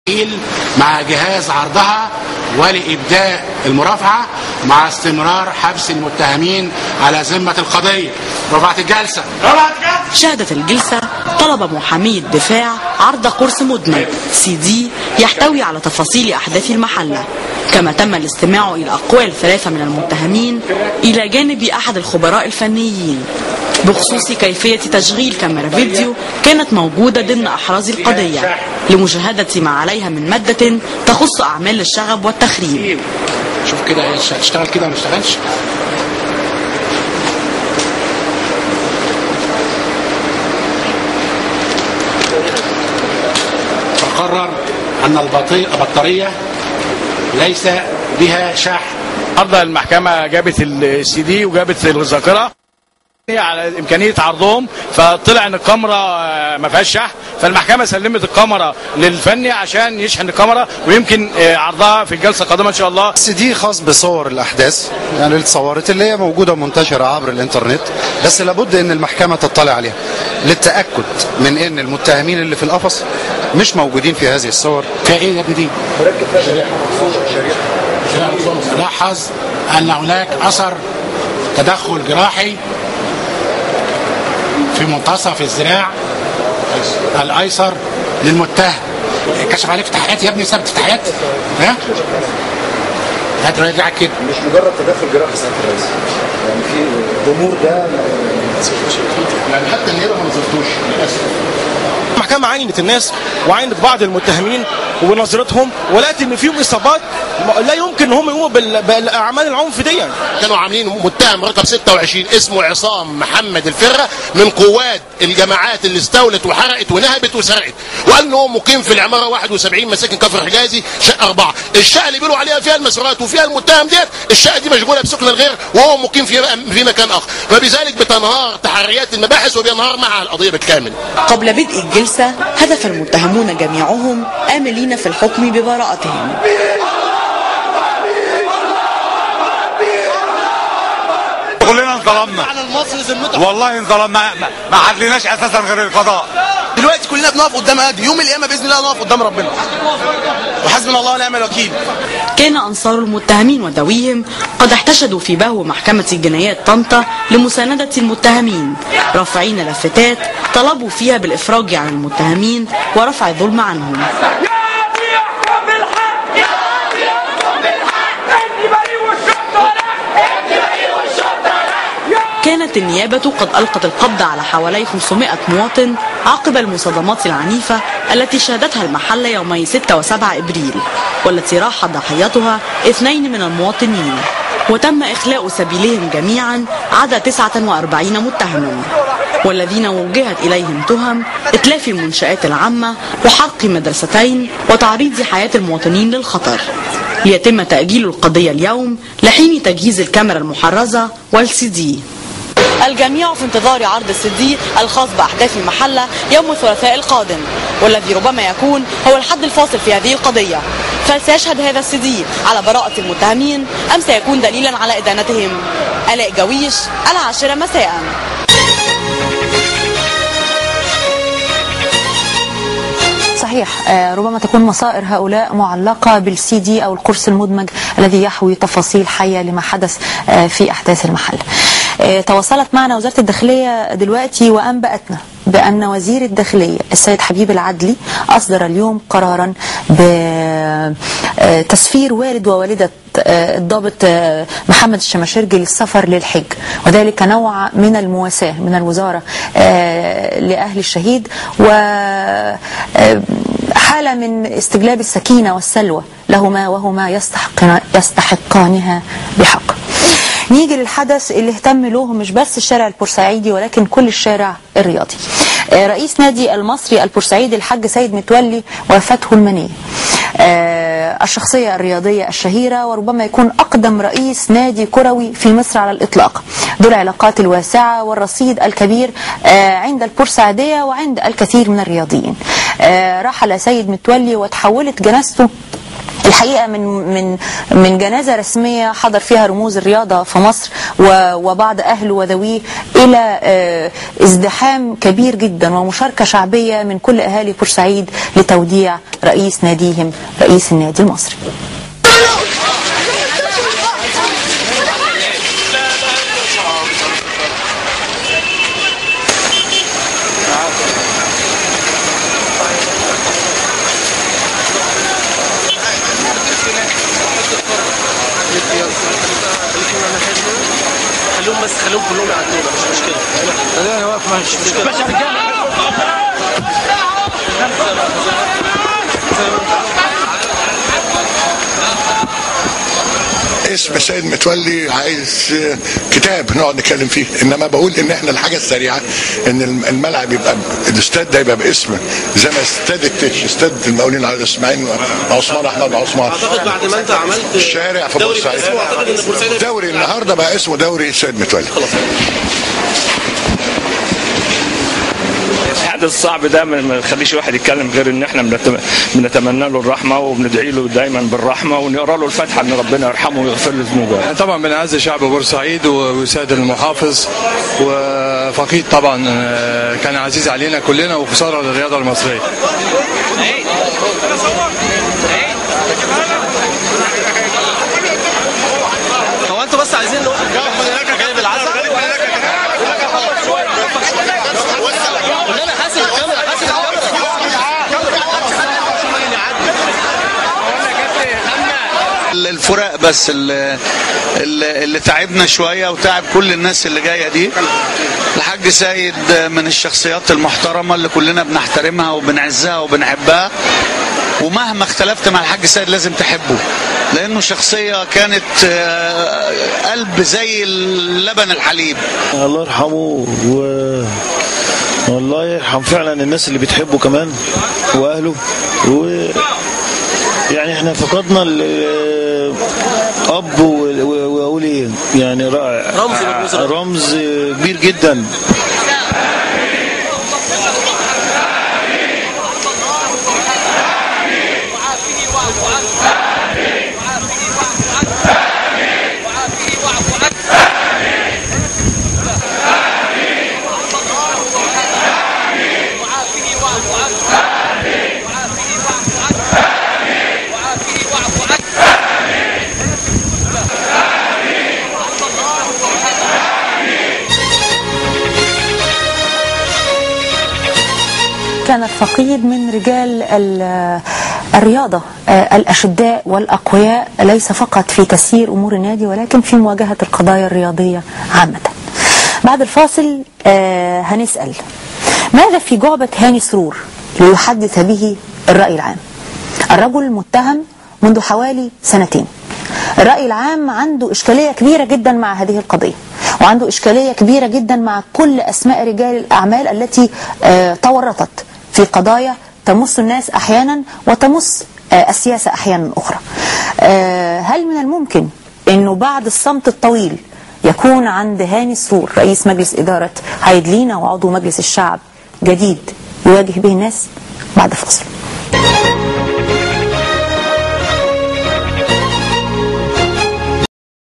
مع جهاز عرضها ولإبداء المرافعة مع استمرار حبس المتهمين على ذمة القضية رفعت الجلسة شهدت الجلسة طلب محامي الدفاع عرض قرص مدمج سي دي يحتوي على تفاصيل أحداث المحلة كما تم الاستماع إلى أقوال ثلاثة من المتهمين إلى جانب أحد الخبراء الفنيين بخصوص كيفية تشغيل كاميرا فيديو كانت موجودة ضمن أحراز القضية لمشاهدة ما عليها من مادة تخص أعمال الشغب والتخريب شوف كده هي اشتغل كده ولا ما اشتغلش فقرر أن البطي- البطارية ليس بها شحن النهارده المحكمه جابت السي دي وجابت الذاكره على امكانيه عرضهم فطلع ان الكاميرا آه، ما فيهاش شحن فالمحكمه سلمت الكاميرا للفني عشان يشحن الكاميرا ويمكن آه، عرضها في الجلسه القادمه ان شاء الله السي دي خاص بصور الاحداث يعني اللي اتصورت اللي هي موجوده منتشره عبر الانترنت بس لابد ان المحكمه تطلع عليها للتاكد من ان المتهمين اللي في القفص مش موجودين في هذه الصور فيها ايه يا ابني دي؟ لاحظ ان هناك اثر تدخل جراحي في منتصف الذراع الايسر للمتهم كشف عليه في تحقيقات يا ابني سبت في تحقيقات ها؟ هات رجعك كده مش مجرد تدخل جراحي سياده الرئيس يعني في ضمور ده يعني حتى النيابه ما نظرتوش للاسف المحكمة عينت الناس وعينت بعض المتهمين ونظرتهم ولقت ان فيهم اصابات لا يمكن ان هم يقوموا بال- بالاعمال العنف دي كانوا عاملين متهم رقم 26 اسمه عصام محمد الفرة من قوات الجماعات اللي استولت وحرقت ونهبت وسرقت وقال ان هو مقيم في العماره 71 مساكن كفر حجازي شقه اربعه الشقه اللي بيقولوا عليها فيها المسؤولات وفيها المتهم ديت الشقه دي مشغوله بسكن الغير وهو مقيم في في مكان اخر فبذلك بتنهار تحريات المباحث وبينهار معها القضيه بالكامل قبل بدء الجلسة هدف المتهمون جميعهم آملين في الحكم ببراءتهم كلنا انظلمنا والله انظلمنا ما- ما عدلناش اساسا غير القضاء دلوقتي كلنا بنقف قدام ادي يوم القيامه باذن الله نقف قدام ربنا وحسبنا الله ونعم الوكيل كان أنصار المتهمين وذويهم قد احتشدوا في بهو محكمة الجنايات طنطا لمساندة المتهمين رافعين لافتات طلبوا فيها بالإفراج عن المتهمين ورفع الظلم عنهم كانت النيابة قد ألقت القبض على حوالي 500 مواطن عقب المصادمات العنيفة التي شهدتها المحلة يومي 6 و7 إبريل والتي راح ضحيتها اثنين من المواطنين وتم إخلاء سبيلهم جميعا عدا 49 متهما والذين وجهت إليهم تهم إتلاف المنشآت العامة وحرق مدرستين وتعريض حياة المواطنين للخطر ليتم تأجيل القضية اليوم لحين تجهيز الكاميرا المحرزة والسي دي الجميع في انتظار عرض السدي الخاص بأحداث المحلة يوم الثلاثاء القادم والذي ربما يكون هو الحد الفاصل في هذه القضية فسيشهد هذا السدي على براءة المتهمين أم سيكون دليلا على إدانتهم آلاء جويش العاشرة مساء صحيح آه، ربما تكون مصائر هؤلاء معلقة بالسي دي أو القرص المدمج الذي يحوي تفاصيل حية لما حدث آه، في أحداث المحل آه، تواصلت معنا وزارة الداخلية دلوقتي وأنبأتنا بأن وزير الداخلية السيد حبيب العدلي أصدر اليوم قرارا بتسفير والد ووالدة آه، الضابط آه، محمد الشماشرجي للسفر للحج وذلك نوع من المواساة من الوزارة آه، لأهل الشهيد و آه، حالة من استجلاب السكينة والسلوى لهما وهما يستحقن يستحقانها بحق نيجي للحدث اللي اهتم له مش بس الشارع البورسعيدي ولكن كل الشارع الرياضي آه، رئيس نادي المصري البورسعيدي الحاج سيد متولي وفاته المنية آه، الشخصية الرياضية الشهيرة وربما يكون أقدم رئيس نادي كروي في مصر على الإطلاق ذو العلاقات الواسعة والرصيد الكبير آه، عند البورسعيدية وعند الكثير من الرياضيين آه، رحل سيد متولي وتحولت جنازته الحقيقه من من من جنازه رسميه حضر فيها رموز الرياضه في مصر و- وبعض اهله وذويه الى آه، ازدحام كبير جدا ومشاركه شعبيه من كل اهالي بورسعيد لتوديع رئيس ناديهم رئيس النادي المصري. خليهم بس خليهم كلهم يعدونا مش مشكله خلينا واقف ماشي مش مشكله اسم سيد متولي عايز كتاب نقعد نتكلم فيه انما بقول ان احنا الحاجه السريعه ان الملعب يبقى الاستاد ده يبقى باسم زي ما استاد التتش استاد المقاولين على اسماعيل عثمان احمد عثمان اعتقد بعد ما انت عملت الشارع في دوري بورسعيد باسمه اعتقد ان بورسعيد دوري النهارده بقى اسمه دوري سيد متولي الحدث الصعب ده ما ما يخليش الواحد يتكلم غير ان احنا بنت- بنتمنى له الرحمه وبندعي له دايما بالرحمه ونقرا له الفاتحه ان ربنا يرحمه ويغفر له ذنوبه طبعا بنعزي شعب بورسعيد وسيد المحافظ وفقيد طبعا آه، كان عزيز علينا كلنا وخساره للرياضه المصريه هو انتوا بس عايزين نقول جايب العزاء قول لنا حاسب الكاميرا حاسب الفراق بس اللي, اللي اللي تعبنا شويه وتعب كل الناس اللي جايه دي الحاج سيد من الشخصيات المحترمه اللي كلنا بنحترمها وبنعزها وبنحبها ومهما اختلفت مع الحاج سيد لازم تحبه لانه شخصيه كانت آه، قلب زي اللبن الحليب الله يرحمه و والله يرحم فعلا الناس اللي بتحبه كمان واهله و يعني احنا فقدنا ال- اب و- و- واقول ايه يعني رائع رمز من رموز الرياضة. رمز كبير جدا كان الفقيد من رجال ال- الرياضة آه، الأشداء والأقوياء ليس فقط في تسيير أمور النادي ولكن في مواجهة القضايا الرياضية عامة بعد الفاصل آه، هنسأل ماذا في جعبة هاني سرور ليحدث به الرأي العام الرجل متهم منذ حوالي سنتين الرأي العام عنده إشكالية كبيرة جدا مع هذه القضية وعنده إشكالية كبيرة جدا مع كل أسماء رجال الأعمال التي آه، تورطت في قضايا تمس الناس أحيانا وتمس آه، السياسة أحيانا أخرى آه، هل من الممكن أنه بعد الصمت الطويل يكون عند هاني سرور رئيس مجلس إدارة هايدلينا وعضو مجلس الشعب جديد يواجه به الناس بعد فاصل